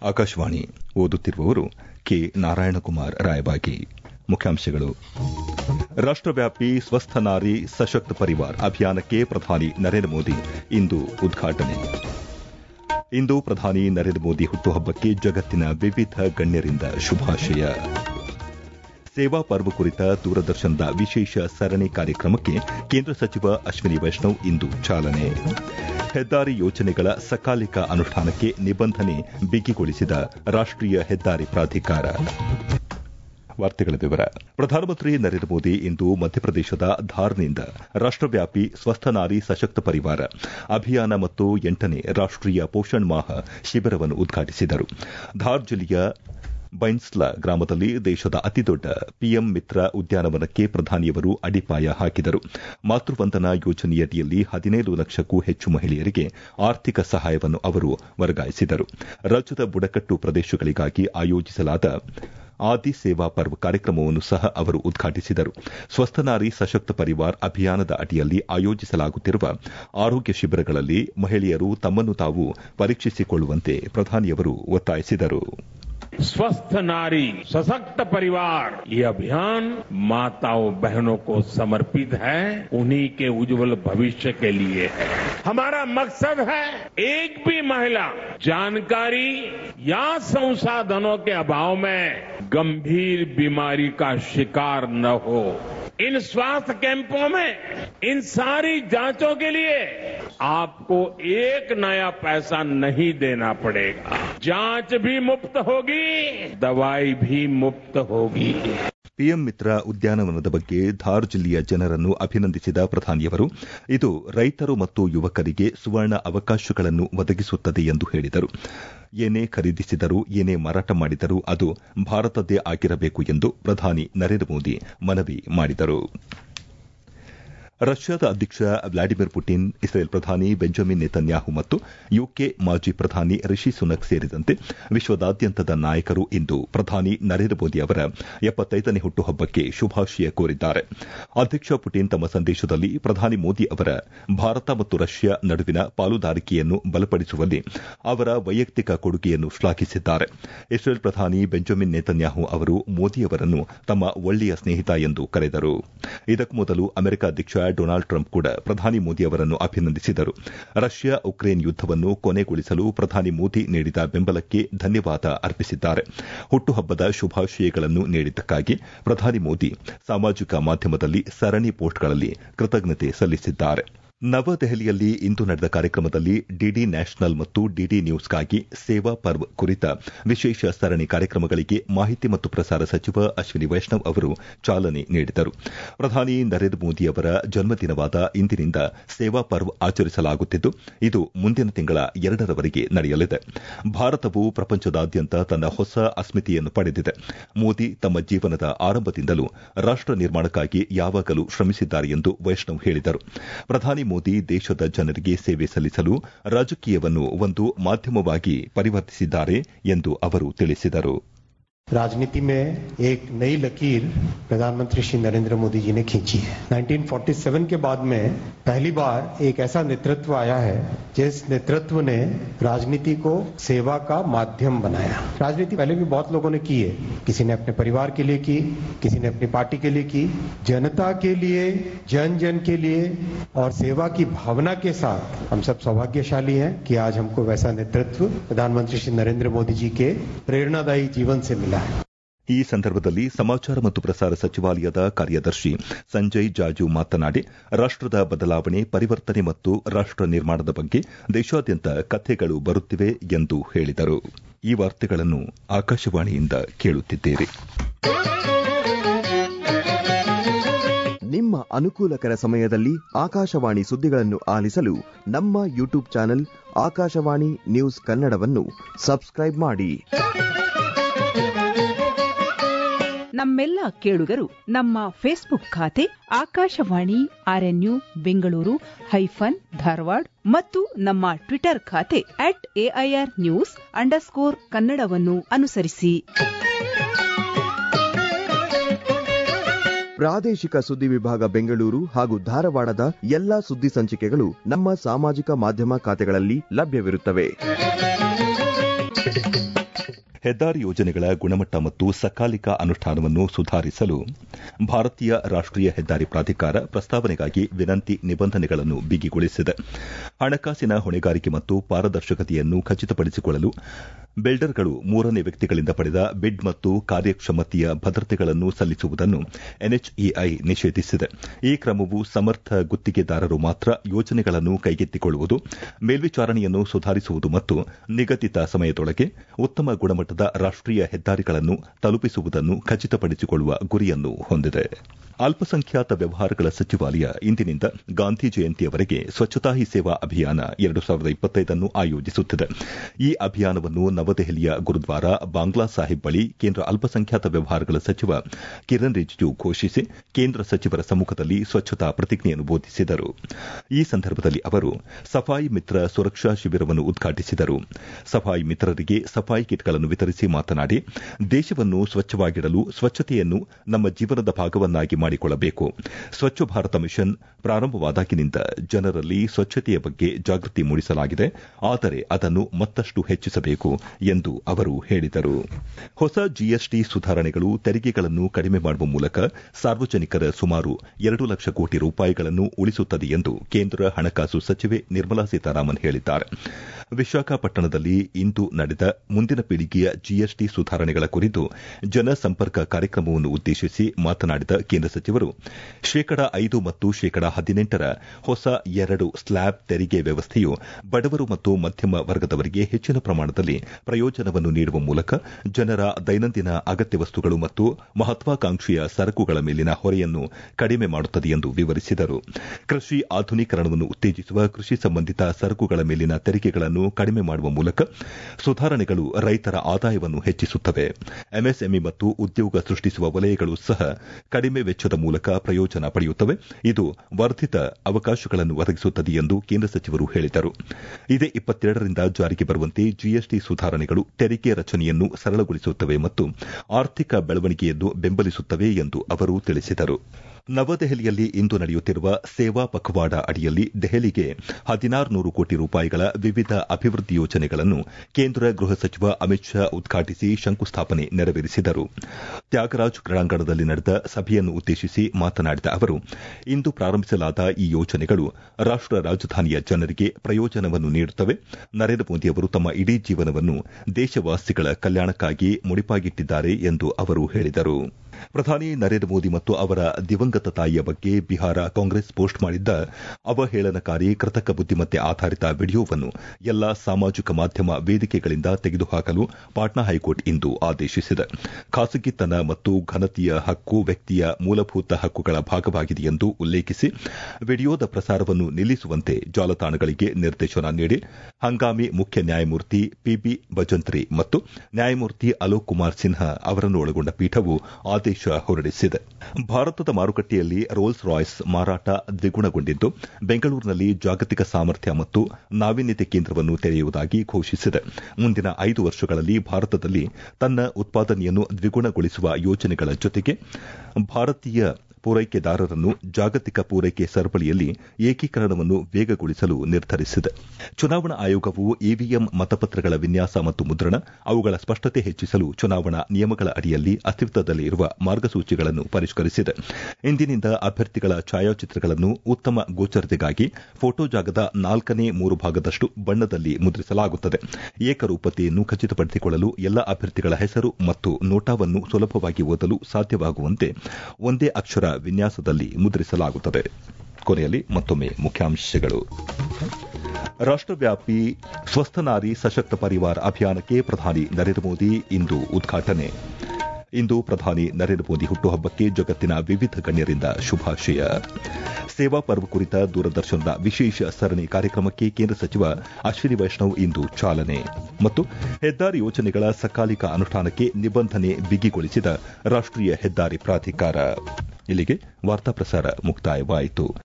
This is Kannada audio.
ಆಕಾಶವಾಣಿ ಓದುತ್ತಿರುವವರು ಕೆ ನಾರಾಯಣಕುಮಾರ್ ರಾಯಬಾಗಿ ಮುಖ್ಯಾಂಶಗಳು ರಾಷ್ಟವ್ಯಾಪಿ ಸ್ವಸ್ಥ ನಾರಿ ಸಶಕ್ತ ಪರಿವಾರ್ ಅಭಿಯಾನಕ್ಕೆ ಪ್ರಧಾನಿ ನರೇಂದ್ರ ಮೋದಿ ಇಂದು ಉದ್ಘಾಟನೆ ಇಂದು ಪ್ರಧಾನಿ ನರೇಂದ್ರ ಮೋದಿ ಹುಟ್ಟುಹಬ್ಬಕ್ಕೆ ಜಗತ್ತಿನ ವಿವಿಧ ಗಣ್ಯರಿಂದ ಶುಭಾಶಯ ಸೇವಾ ಪರ್ವ ಕುರಿತ ದೂರದರ್ಶನದ ವಿಶೇಷ ಸರಣಿ ಕಾರ್ಯಕ್ರಮಕ್ಕೆ ಕೇಂದ್ರ ಸಚಿವ ಅಶ್ವಿನಿ ವೈಷ್ಣವ್ ಇಂದು ಚಾಲನೆ ಹೆದ್ದಾರಿ ಯೋಜನೆಗಳ ಸಕಾಲಿಕ ಅನುಷ್ಠಾನಕ್ಕೆ ನಿಬಂಧನೆ ಬಿಗಿಗೊಳಿಸಿದ ರಾಷ್ಟೀಯ ಹೆದ್ದಾರಿ ಪ್ರಾಧಿಕಾರ ವಾರ್ತೆಗಳ ವಿವರ ಪ್ರಧಾನಮಂತ್ರಿ ನರೇಂದ್ರ ಮೋದಿ ಇಂದು ಮಧ್ಯಪ್ರದೇಶದ ಧಾರ್ನಿಂದ ರಾಷ್ಟವ್ಯಾಪಿ ಸ್ವಸ್ಥ ನಾರಿ ಸಶಕ್ತ ಪರಿವಾರ ಅಭಿಯಾನ ಮತ್ತು ಎಂಟನೇ ರಾಷ್ಟೀಯ ಪೋಷಣ್ ಮಾಹ ಶಿಬಿರವನ್ನು ಉದ್ಘಾಟಿಸಿದರು ಧಾರ್ ಜಿಲ್ಲೆಯ ಬೈನ್ಸ್ಲಾ ಗ್ರಾಮದಲ್ಲಿ ದೇಶದ ಅತಿದೊಡ್ಡ ಪಿಎಂ ಮಿತ್ರ ಉದ್ಯಾನವನಕ್ಕೆ ಪ್ರಧಾನಿಯವರು ಅಡಿಪಾಯ ಹಾಕಿದರು ಮಾತೃವಂದನಾ ಯೋಜನೆಯಡಿಯಲ್ಲಿ ಹದಿನೈದು ಲಕ್ಷಕ್ಕೂ ಹೆಚ್ಚು ಮಹಿಳೆಯರಿಗೆ ಆರ್ಥಿಕ ಸಹಾಯವನ್ನು ಅವರು ವರ್ಗಾಯಿಸಿದರು ರಾಜ್ಯದ ಬುಡಕಟ್ಟು ಪ್ರದೇಶಗಳಿಗಾಗಿ ಆಯೋಜಿಸಲಾದ ಆದಿ ಸೇವಾ ಪರ್ವ್ ಕಾರ್ಯಕ್ರಮವನ್ನು ಸಹ ಅವರು ಉದ್ಘಾಟಿಸಿದರು ಸ್ವಸ್ಥ ನಾರಿ ಸಶಕ್ತ ಪರಿವಾರ್ ಅಭಿಯಾನದ ಅಡಿಯಲ್ಲಿ ಆಯೋಜಿಸಲಾಗುತ್ತಿರುವ ಆರೋಗ್ಯ ಶಿಬಿರಗಳಲ್ಲಿ ಮಹಿಳೆಯರು ತಮ್ಮನ್ನು ತಾವು ಪರೀಕ್ಷಿಸಿಕೊಳ್ಳುವಂತೆ ಪ್ರಧಾನಿಯವರು ಒತ್ತಾಯಿಸಿದರು स्वस्थ नारी सशक्त परिवार ये अभियान माताओं बहनों को समर्पित है उन्हीं के उज्जवल भविष्य के लिए है हमारा मकसद है एक भी महिला जानकारी या संसाधनों के अभाव में गंभीर बीमारी का शिकार न हो इन स्वास्थ्य कैंपों में इन सारी जांचों के लिए आपको एक नया पैसा नहीं देना पड़ेगा जांच भी मुफ्त होगी दवाई भी मुफ्त होगी ಪಿಎಂ ಮಿತ್ರ ಉದ್ಯಾನವನದ ಬಗ್ಗೆ ಧಾರ್ ಜಿಲ್ಲೆಯ ಜನರನ್ನು ಅಭಿನಂದಿಸಿದ ಪ್ರಧಾನಿಯವರು ಇದು ರೈತರು ಮತ್ತು ಯುವಕರಿಗೆ ಸುವರ್ಣ ಅವಕಾಶಗಳನ್ನು ಒದಗಿಸುತ್ತದೆ ಎಂದು ಹೇಳಿದರು ಏನೇ ಖರೀದಿಸಿದರೂ ಏನೇ ಮಾರಾಟ ಮಾಡಿದರೂ ಅದು ಭಾರತದ್ದೇ ಆಗಿರಬೇಕು ಎಂದು ಪ್ರಧಾನಿ ನರೇಂದ್ರ ಮೋದಿ ಮನವಿ ಮಾಡಿದರು ರಷ್ಯಾದ ಅಧ್ಯಕ್ಷ ವ್ಲಾಡಿಮಿರ್ ಪುಟಿನ್ ಇಸ್ರೇಲ್ ಪ್ರಧಾನಿ ಬೆಂಜಮಿನ್ ನೆತನ್ಯಾಹು ಮತ್ತು ಯುಕೆ ಮಾಜಿ ಪ್ರಧಾನಿ ರಿಷಿ ಸುನಕ್ ಸೇರಿದಂತೆ ವಿಶ್ವದಾದ್ಯಂತದ ನಾಯಕರು ಇಂದು ಪ್ರಧಾನಿ ನರೇಂದ್ರ ಮೋದಿ ಅವರ ಎಪ್ಪತ್ತೈದನೇ ಹುಟ್ಟುಹಬ್ಬಕ್ಕೆ ಶುಭಾಶಯ ಕೋರಿದ್ದಾರೆ ಅಧ್ಯಕ್ಷ ಪುಟಿನ್ ತಮ್ಮ ಸಂದೇಶದಲ್ಲಿ ಪ್ರಧಾನಿ ಮೋದಿ ಅವರ ಭಾರತ ಮತ್ತು ರಷ್ಯಾ ನಡುವಿನ ಪಾಲುದಾರಿಕೆಯನ್ನು ಬಲಪಡಿಸುವಲ್ಲಿ ಅವರ ವೈಯಕ್ತಿಕ ಕೊಡುಗೆಯನ್ನು ಶ್ಲಾಘಿಸಿದ್ದಾರೆ ಇಸ್ರೇಲ್ ಪ್ರಧಾನಿ ಬೆಂಜಮಿನ್ ನೇತನ್ಯಾಹು ಅವರು ಮೋದಿಯವರನ್ನು ತಮ್ಮ ಒಳ್ಳೆಯ ಸ್ನೇಹಿತ ಎಂದು ಕರೆದರು ಇದಕ್ಕೂ ಮೊದಲು ಅಮೆರಿಕ ಅಧ್ಯಕ್ಷ ಡೊನಾಲ್ಡ್ ಟ್ರಂಪ್ ಕೂಡ ಪ್ರಧಾನಿ ಮೋದಿ ಅವರನ್ನು ಅಭಿನಂದಿಸಿದರು ರಷ್ಯಾ ಉಕ್ರೇನ್ ಯುದ್ದವನ್ನು ಕೊನೆಗೊಳಿಸಲು ಪ್ರಧಾನಿ ಮೋದಿ ನೀಡಿದ ಬೆಂಬಲಕ್ಕೆ ಧನ್ಯವಾದ ಅರ್ಪಿಸಿದ್ದಾರೆ ಹುಟ್ಟುಹಬ್ಬದ ಶುಭಾಶಯಗಳನ್ನು ನೀಡಿದ್ದಕ್ಕಾಗಿ ಪ್ರಧಾನಿ ಮೋದಿ ಸಾಮಾಜಿಕ ಮಾಧ್ಯಮದಲ್ಲಿ ಸರಣಿ ಪೋಸ್ಟ್ಗಳಲ್ಲಿ ಕೃತಜ್ಞತೆ ಸಲ್ಲಿಸಿದ್ದಾರೆ ನವದೆಹಲಿಯಲ್ಲಿ ಇಂದು ನಡೆದ ಕಾರ್ಯಕ್ರಮದಲ್ಲಿ ಡಿಡಿ ನ್ಯಾಷನಲ್ ಮತ್ತು ಡಿಡಿ ನ್ಯೂಸ್ಗಾಗಿ ಸೇವಾ ಪರ್ವ್ ಕುರಿತ ವಿಶೇಷ ಸರಣಿ ಕಾರ್ಯಕ್ರಮಗಳಿಗೆ ಮಾಹಿತಿ ಮತ್ತು ಪ್ರಸಾರ ಸಚಿವ ಅಶ್ವಿನಿ ವೈಷ್ಣವ್ ಅವರು ಚಾಲನೆ ನೀಡಿದರು ಪ್ರಧಾನಿ ನರೇಂದ್ರ ಮೋದಿ ಅವರ ಜನ್ಮದಿನವಾದ ಇಂದಿನಿಂದ ಸೇವಾ ಪರ್ವ್ ಆಚರಿಸಲಾಗುತ್ತಿದ್ದು ಇದು ಮುಂದಿನ ತಿಂಗಳ ಎರಡರವರೆಗೆ ನಡೆಯಲಿದೆ ಭಾರತವು ಪ್ರಪಂಚದಾದ್ಯಂತ ತನ್ನ ಹೊಸ ಅಸ್ಮಿತೆಯನ್ನು ಪಡೆದಿದೆ ಮೋದಿ ತಮ್ಮ ಜೀವನದ ಆರಂಭದಿಂದಲೂ ರಾಷ್ಟ ನಿರ್ಮಾಣಕ್ಕಾಗಿ ಯಾವಾಗಲೂ ಶ್ರಮಿಸಿದ್ದಾರೆ ಎಂದು ವೈಷ್ಣವ್ ಹೇಳಿದರು ಪ್ರಧಾನಿ ಮೋದಿ ದೇಶದ ಜನರಿಗೆ ಸೇವೆ ಸಲ್ಲಿಸಲು ರಾಜಕೀಯವನ್ನು ಒಂದು ಮಾಧ್ಯಮವಾಗಿ ಪರಿವರ್ತಿಸಿದ್ದಾರೆ ಎಂದು ಅವರು ತಿಳಿಸಿದರು राजनीति में एक नई लकीर प्रधानमंत्री श्री नरेंद्र मोदी जी ने खींची है 1947 के बाद में पहली बार एक ऐसा नेतृत्व आया है जिस नेतृत्व ने राजनीति को सेवा का माध्यम बनाया राजनीति पहले भी बहुत लोगों ने की है किसी ने अपने परिवार के लिए की किसी ने अपनी पार्टी के लिए की जनता के लिए जन जन के लिए और सेवा की भावना के साथ हम सब सौभाग्यशाली हैं कि आज हमको वैसा नेतृत्व प्रधानमंत्री श्री नरेंद्र मोदी जी के प्रेरणादायी जीवन से मिला है ಈ ಸಂದರ್ಭದಲ್ಲಿ ಸಮಾಚಾರ ಮತ್ತು ಪ್ರಸಾರ ಸಚಿವಾಲಯದ ಕಾರ್ಯದರ್ಶಿ ಸಂಜಯ್ ಜಾಜು ಮಾತನಾಡಿ ರಾಷ್ಟದ ಬದಲಾವಣೆ ಪರಿವರ್ತನೆ ಮತ್ತು ರಾಷ್ಟ ನಿರ್ಮಾಣದ ಬಗ್ಗೆ ದೇಶಾದ್ಯಂತ ಕಥೆಗಳು ಬರುತ್ತಿವೆ ಎಂದು ಹೇಳಿದರು ಈ ವಾರ್ತೆಗಳನ್ನು ಆಕಾಶವಾಣಿಯಿಂದ ಕೇಳುತ್ತಿದ್ದೀರಿ ನಿಮ್ಮ ಅನುಕೂಲಕರ ಸಮಯದಲ್ಲಿ ಆಕಾಶವಾಣಿ ಸುದ್ದಿಗಳನ್ನು ಆಲಿಸಲು ನಮ್ಮ ಯೂಟ್ಯೂಬ್ ಚಾನೆಲ್ ಆಕಾಶವಾಣಿ ನ್ಯೂಸ್ ಕನ್ನಡವನ್ನು ಸಬ್ಸ್ಕ್ರೈಬ್ ಮಾಡಿ ನಮ್ಮೆಲ್ಲ ಕೇಳುಗರು ನಮ್ಮ ಫೇಸ್ಬುಕ್ ಖಾತೆ ಆಕಾಶವಾಣಿ ಆರ್ಎನ್ಯು ಬೆಂಗಳೂರು ಹೈಫನ್ ಧಾರವಾಡ ಮತ್ತು ನಮ್ಮ ಟ್ವಿಟರ್ ಖಾತೆ ಅಟ್ ಎಐಆರ್ ನ್ಯೂಸ್ ಅಂಡರ್ಸ್ಕೋರ್ ಕನ್ನಡವನ್ನು ಅನುಸರಿಸಿ ಪ್ರಾದೇಶಿಕ ಸುದ್ದಿ ವಿಭಾಗ ಬೆಂಗಳೂರು ಹಾಗೂ ಧಾರವಾಡದ ಎಲ್ಲಾ ಸುದ್ದಿ ಸಂಚಿಕೆಗಳು ನಮ್ಮ ಸಾಮಾಜಿಕ ಮಾಧ್ಯಮ ಖಾತೆಗಳಲ್ಲಿ ಲಭ್ಯವಿರುತ್ತವೆ ಹೆದ್ದಾರಿ ಯೋಜನೆಗಳ ಗುಣಮಟ್ಟ ಮತ್ತು ಸಕಾಲಿಕ ಅನುಷ್ಠಾನವನ್ನು ಸುಧಾರಿಸಲು ಭಾರತೀಯ ರಾಷ್ಟೀಯ ಹೆದ್ದಾರಿ ಪ್ರಾಧಿಕಾರ ಪ್ರಸ್ತಾವನೆಗಾಗಿ ವಿನಂತಿ ನಿಬಂಧನೆಗಳನ್ನು ಬಿಗಿಗೊಳಿಸಿದೆ ಹಣಕಾಸಿನ ಹೊಣೆಗಾರಿಕೆ ಮತ್ತು ಪಾರದರ್ಶಕತೆಯನ್ನು ಖಚಿತಪಡಿಸಿಕೊಳ್ಳಲು ಬಿಲ್ಡರ್ಗಳು ಮೂರನೇ ವ್ಯಕ್ತಿಗಳಿಂದ ಪಡೆದ ಬಿಡ್ ಮತ್ತು ಕಾರ್ಯಕ್ಷಮತೆಯ ಭದ್ರತೆಗಳನ್ನು ಸಲ್ಲಿಸುವುದನ್ನು ಎನ್ಎಚ್ಇಐ ನಿಷೇಧಿಸಿದೆ ಈ ಕ್ರಮವು ಸಮರ್ಥ ಗುತ್ತಿಗೆದಾರರು ಮಾತ್ರ ಯೋಜನೆಗಳನ್ನು ಕೈಗೆತ್ತಿಕೊಳ್ಳುವುದು ಮೇಲ್ವಿಚಾರಣೆಯನ್ನು ಸುಧಾರಿಸುವುದು ಮತ್ತು ನಿಗದಿತ ಸಮಯದೊಳಗೆ ಉತ್ತಮ ಗುಣಮಟ್ಟದ ರಾಷ್ಟೀಯ ಹೆದ್ದಾರಿಗಳನ್ನು ತಲುಪಿಸುವುದನ್ನು ಖಚಿತಪಡಿಸಿಕೊಳ್ಳುವ ಗುರಿಯನ್ನು ಹೊಂದಿದೆ ಅಲ್ಪಸಂಖ್ಯಾತ ವ್ಯವಹಾರಗಳ ಸಚಿವಾಲಯ ಇಂದಿನಿಂದ ಗಾಂಧಿ ಜಯಂತಿಯವರೆಗೆ ಸ್ವಚ್ಛತಾ ಹಿ ಸೇವಾ ಅಭಿಯಾನ ಎರಡು ಸಾವಿರದ ಇಪ್ಪತ್ತೈದನ್ನು ಆಯೋಜಿಸುತ್ತಿದೆ ಈ ಅಭಿಯಾನವನ್ನು ನವದೆಹಲಿಯ ಗುರುದ್ವಾರ ಬಾಂಗ್ಲಾ ಸಾಹಿಬ್ ಬಳಿ ಕೇಂದ್ರ ಅಲ್ಪಸಂಖ್ಯಾತ ವ್ಯವಹಾರಗಳ ಸಚಿವ ಕಿರಣ್ ರಿಜಿಜು ಘೋಷಿಸಿ ಕೇಂದ್ರ ಸಚಿವರ ಸಮ್ಮಖದಲ್ಲಿ ಸ್ವಚ್ಛತಾ ಪ್ರತಿಜ್ಞೆಯನ್ನು ಬೋಧಿಸಿದರು ಈ ಸಂದರ್ಭದಲ್ಲಿ ಅವರು ಸಫಾಯಿ ಮಿತ್ರ ಸುರಕ್ಷಾ ಶಿಬಿರವನ್ನು ಉದ್ಘಾಟಿಸಿದರು ಸಫಾಯಿ ಮಿತ್ರರಿಗೆ ಸಫಾಯಿ ಕಿಟ್ಗಳನ್ನು ವಿತರಿಸಿ ಮಾತನಾಡಿ ದೇಶವನ್ನು ಸ್ವಚ್ಛವಾಗಿಡಲು ಸ್ವಚ್ಛತೆಯನ್ನು ನಮ್ಮ ಜೀವನದ ಭಾಗವನ್ನಾಗಿ ಮಾಡಿಕೊಳ್ಳಬೇಕು ಸ್ವಚ್ಛ ಭಾರತ ಮಿಷನ್ ಪ್ರಾರಂಭವಾದಾಗಿನಿಂದ ಜನರಲ್ಲಿ ಸ್ವಚ್ಛತೆಯ ಬಗ್ಗೆ ಜಾಗೃತಿ ಮೂಡಿಸಲಾಗಿದೆ ಆದರೆ ಅದನ್ನು ಮತ್ತಷ್ಟು ಹೆಚ್ಚಿಸಬೇಕು ಎಂದು ಅವರು ಹೇಳಿದರು ಹೊಸ ಜಿಎಸ್ಟಿ ಸುಧಾರಣೆಗಳು ತೆರಿಗೆಗಳನ್ನು ಕಡಿಮೆ ಮಾಡುವ ಮೂಲಕ ಸಾರ್ವಜನಿಕರ ಸುಮಾರು ಎರಡು ಲಕ್ಷ ಕೋಟಿ ರೂಪಾಯಿಗಳನ್ನು ಉಳಿಸುತ್ತದೆ ಎಂದು ಕೇಂದ್ರ ಹಣಕಾಸು ಸಚಿವೆ ನಿರ್ಮಲಾ ಸೀತಾರಾಮನ್ ಹೇಳಿದ್ದಾರೆ ವಿಶಾಖಪಟ್ಟಣದಲ್ಲಿ ಇಂದು ನಡೆದ ಮುಂದಿನ ಪೀಳಿಗೆಯ ಜಿಎಸ್ಟಿ ಸುಧಾರಣೆಗಳ ಕುರಿತು ಜನಸಂಪರ್ಕ ಕಾರ್ಯಕ್ರಮವನ್ನು ಉದ್ದೇಶಿಸಿ ಮಾತನಾಡಿದ ಕೇಂದ್ರ ಸಚಿವರು ಶೇಕಡಾ ಐದು ಮತ್ತು ಶೇಕಡಾ ಹದಿನೆಂಟರ ಹೊಸ ಎರಡು ಸ್ಲ್ಯಾಬ್ ತೆರಿಗೆ ವ್ಯವಸ್ಥೆಯು ಬಡವರು ಮತ್ತು ಮಧ್ಯಮ ವರ್ಗದವರಿಗೆ ಹೆಚ್ಚಿನ ಪ್ರಮಾಣದಲ್ಲಿ ಪ್ರಯೋಜನವನ್ನು ನೀಡುವ ಮೂಲಕ ಜನರ ದೈನಂದಿನ ಅಗತ್ಯ ವಸ್ತುಗಳು ಮತ್ತು ಮಹತ್ವಾಕಾಂಕ್ಷೆಯ ಸರಕುಗಳ ಮೇಲಿನ ಹೊರೆಯನ್ನು ಕಡಿಮೆ ಮಾಡುತ್ತದೆ ಎಂದು ವಿವರಿಸಿದರು ಕೃಷಿ ಆಧುನೀಕರಣವನ್ನು ಉತ್ತೇಜಿಸುವ ಕೃಷಿ ಸಂಬಂಧಿತ ಸರಕುಗಳ ಮೇಲಿನ ತೆರಿಗೆಗಳನ್ನು ಕಡಿಮೆ ಮಾಡುವ ಮೂಲಕ ಸುಧಾರಣೆಗಳು ರೈತರ ಆದಾಯವನ್ನು ಹೆಚ್ಚಿಸುತ್ತವೆ ಎಂಎಸ್ಎಂಇ ಮತ್ತು ಉದ್ಯೋಗ ಸೃಷ್ಟಿಸುವ ವಲಯಗಳು ಸಹ ಕಡಿಮೆ ವೆಚ್ಚದ ಮೂಲಕ ಪ್ರಯೋಜನ ಪಡೆಯುತ್ತವೆ ಇದು ವರ್ಧಿತ ಅವಕಾಶಗಳನ್ನು ಒದಗಿಸುತ್ತದೆ ಎಂದು ಕೇಂದ್ರ ಸಚಿವರು ಹೇಳಿದರು ಇದೇ ಇಪ್ಪತ್ತೆರಡರಿಂದ ಜಾರಿಗೆ ಬರುವಂತೆ ಜಿಎಸ್ಟಿ ಸುಧಾರಣೆಗಳು ತೆರಿಗೆ ರಚನೆಯನ್ನು ಸರಳಗೊಳಿಸುತ್ತವೆ ಮತ್ತು ಆರ್ಥಿಕ ಬೆಳವಣಿಗೆಯನ್ನು ಬೆಂಬಲಿಸುತ್ತವೆ ಎಂದು ಅವರು ತಿಳಿಸಿದರು ನವದೆಹಲಿಯಲ್ಲಿ ಇಂದು ನಡೆಯುತ್ತಿರುವ ಸೇವಾ ಪಖವಾಡ ಅಡಿಯಲ್ಲಿ ದೆಹಲಿಗೆ ಹದಿನಾರು ನೂರು ಕೋಟಿ ರೂಪಾಯಿಗಳ ವಿವಿಧ ಅಭಿವೃದ್ಧಿ ಯೋಜನೆಗಳನ್ನು ಕೇಂದ್ರ ಗೃಹ ಸಚಿವ ಅಮಿತ್ ಶಾ ಉದ್ಘಾಟಿಸಿ ಶಂಕುಸ್ಥಾಪನೆ ನೆರವೇರಿಸಿದರು ತ್ಯಾಗರಾಜ್ ಕ್ರೀಡಾಂಗಣದಲ್ಲಿ ನಡೆದ ಸಭೆಯನ್ನು ಉದ್ದೇಶಿಸಿ ಮಾತನಾಡಿದ ಅವರು ಇಂದು ಪ್ರಾರಂಭಿಸಲಾದ ಈ ಯೋಜನೆಗಳು ರಾಷ್ಟ ರಾಜಧಾನಿಯ ಜನರಿಗೆ ಪ್ರಯೋಜನವನ್ನು ನೀಡುತ್ತವೆ ನರೇಂದ್ರ ಮೋದಿ ಅವರು ತಮ್ಮ ಇಡೀ ಜೀವನವನ್ನು ದೇಶವಾಸಿಗಳ ಕಲ್ಯಾಣಕ್ಕಾಗಿ ಮುಡಿಪಾಗಿಟ್ಟಿದ್ದಾರೆ ಎಂದು ಅವರು ಹೇಳಿದರು ಪ್ರಧಾನಿ ನರೇಂದ್ರ ಮೋದಿ ಮತ್ತು ಅವರ ದಿವಂಗತ ತಾಯಿಯ ಬಗ್ಗೆ ಬಿಹಾರ ಕಾಂಗ್ರೆಸ್ ಪೋಸ್ಟ್ ಮಾಡಿದ್ದ ಅವಹೇಳನಕಾರಿ ಕೃತಕ ಬುದ್ದಿಮತ್ತೆ ಆಧಾರಿತ ವಿಡಿಯೋವನ್ನು ಎಲ್ಲಾ ಸಾಮಾಜಿಕ ಮಾಧ್ಯಮ ವೇದಿಕೆಗಳಿಂದ ತೆಗೆದುಹಾಕಲು ಪಾಟ್ನಾ ಹೈಕೋರ್ಟ್ ಇಂದು ಆದೇಶಿಸಿದೆ ಖಾಸಗಿತನ ಮತ್ತು ಘನತೆಯ ಹಕ್ಕು ವ್ಯಕ್ತಿಯ ಮೂಲಭೂತ ಹಕ್ಕುಗಳ ಭಾಗವಾಗಿದೆ ಎಂದು ಉಲ್ಲೇಖಿಸಿ ವಿಡಿಯೋದ ಪ್ರಸಾರವನ್ನು ನಿಲ್ಲಿಸುವಂತೆ ಜಾಲತಾಣಗಳಿಗೆ ನಿರ್ದೇಶನ ನೀಡಿ ಹಂಗಾಮಿ ಮುಖ್ಯ ನ್ಯಾಯಮೂರ್ತಿ ಪಿಬಿ ಭಜಂತ್ರಿ ಮತ್ತು ನ್ಯಾಯಮೂರ್ತಿ ಅಲೋಕ್ ಕುಮಾರ್ ಸಿನ್ಹಾ ಅವರನ್ನು ಒಳಗೊಂಡ ಪೀಠವು ಆದೇಶ ಹೊರಡಿಸಿದೆ ಭಾರತದ ಮಾರುಕಟ್ಟೆಯಲ್ಲಿ ರೋಲ್ಸ್ ರಾಯ್ಸ್ ಮಾರಾಟ ದ್ವಿಗುಣಗೊಂಡಿದ್ದು ಬೆಂಗಳೂರಿನಲ್ಲಿ ಜಾಗತಿಕ ಸಾಮರ್ಥ್ಯ ಮತ್ತು ನಾವೀನ್ಯತೆ ಕೇಂದ್ರವನ್ನು ತೆರೆಯುವುದಾಗಿ ಘೋಷಿಸಿದೆ ಮುಂದಿನ ಐದು ವರ್ಷಗಳಲ್ಲಿ ಭಾರತದಲ್ಲಿ ತನ್ನ ಉತ್ಪಾದನೆಯನ್ನು ದ್ವಿಗುಣಗೊಳಿಸುವ ಯೋಜನೆಗಳ ಜೊತೆಗೆ ಭಾರತೀಯ ಪೂರೈಕೆದಾರರನ್ನು ಜಾಗತಿಕ ಪೂರೈಕೆ ಸರಪಳಿಯಲ್ಲಿ ಏಕೀಕರಣವನ್ನು ವೇಗಗೊಳಿಸಲು ನಿರ್ಧರಿಸಿದೆ ಚುನಾವಣಾ ಆಯೋಗವು ಇವಿಎಂ ಮತಪತ್ರಗಳ ವಿನ್ಯಾಸ ಮತ್ತು ಮುದ್ರಣ ಅವುಗಳ ಸ್ಪಷ್ಟತೆ ಹೆಚ್ಚಿಸಲು ಚುನಾವಣಾ ನಿಯಮಗಳ ಅಡಿಯಲ್ಲಿ ಅಸ್ತಿತ್ವದಲ್ಲಿರುವ ಮಾರ್ಗಸೂಚಿಗಳನ್ನು ಪರಿಷ್ಕರಿಸಿದೆ ಇಂದಿನಿಂದ ಅಭ್ಯರ್ಥಿಗಳ ಛಾಯಾಚಿತ್ರಗಳನ್ನು ಉತ್ತಮ ಗೋಚರತೆಗಾಗಿ ಫೋಟೋ ಜಾಗದ ನಾಲ್ಕನೇ ಮೂರು ಭಾಗದಷ್ಟು ಬಣ್ಣದಲ್ಲಿ ಮುದ್ರಿಸಲಾಗುತ್ತದೆ ಏಕರೂಪತೆಯನ್ನು ಖಚಿತಪಡಿಸಿಕೊಳ್ಳಲು ಎಲ್ಲಾ ಅಭ್ಯರ್ಥಿಗಳ ಹೆಸರು ಮತ್ತು ನೋಟಾವನ್ನು ಸುಲಭವಾಗಿ ಓದಲು ಸಾಧ್ಯವಾಗುವಂತೆ ಒಂದೇ ಅಕ್ಷರ ವಿನ್ಯಾಸದಲ್ಲಿ ಮುದ್ರಿಸಲಾಗುತ್ತದೆ ಕೊನೆಯಲ್ಲಿ ಮತ್ತೊಮ್ಮೆ ಮುಖ್ಯಾಂಶಗಳು ರಾಷ್ಟವ್ಯಾಪಿ ಸ್ವಸ್ಥ ನಾರಿ ಸಶಕ್ತ ಪರಿವಾರ ಅಭಿಯಾನಕ್ಕೆ ಪ್ರಧಾನಿ ನರೇಂದ್ರ ಮೋದಿ ಇಂದು ಉದ್ಘಾಟನೆ ಇಂದು ಪ್ರಧಾನಿ ನರೇಂದ್ರ ಮೋದಿ ಹುಟ್ಟುಹಬ್ಬಕ್ಕೆ ಜಗತ್ತಿನ ವಿವಿಧ ಗಣ್ಯರಿಂದ ಶುಭಾಶಯ ಸೇವಾ ಪರ್ವ ಕುರಿತ ದೂರದರ್ಶನದ ವಿಶೇಷ ಸರಣಿ ಕಾರ್ಯಕ್ರಮಕ್ಕೆ ಕೇಂದ್ರ ಸಚಿವ ಅಶ್ವಿನಿ ವೈಷ್ಣವ್ ಇಂದು ಚಾಲನೆ ಮತ್ತು ಹೆದ್ದಾರಿ ಯೋಜನೆಗಳ ಸಕಾಲಿಕ ಅನುಷ್ಠಾನಕ್ಕೆ ನಿಬಂಧನೆ ಬಿಗಿಗೊಳಿಸಿದ ರಾಷ್ಟೀಯ ಹೆದ್ದಾರಿ ಪ್ರಾಧಿಕಾರ ಇಲ್ಲಿಗೆ ವಾರ್ತಾ ಪ್ರಸಾರ ಮುಕ್ತಾಯವಾಯಿತು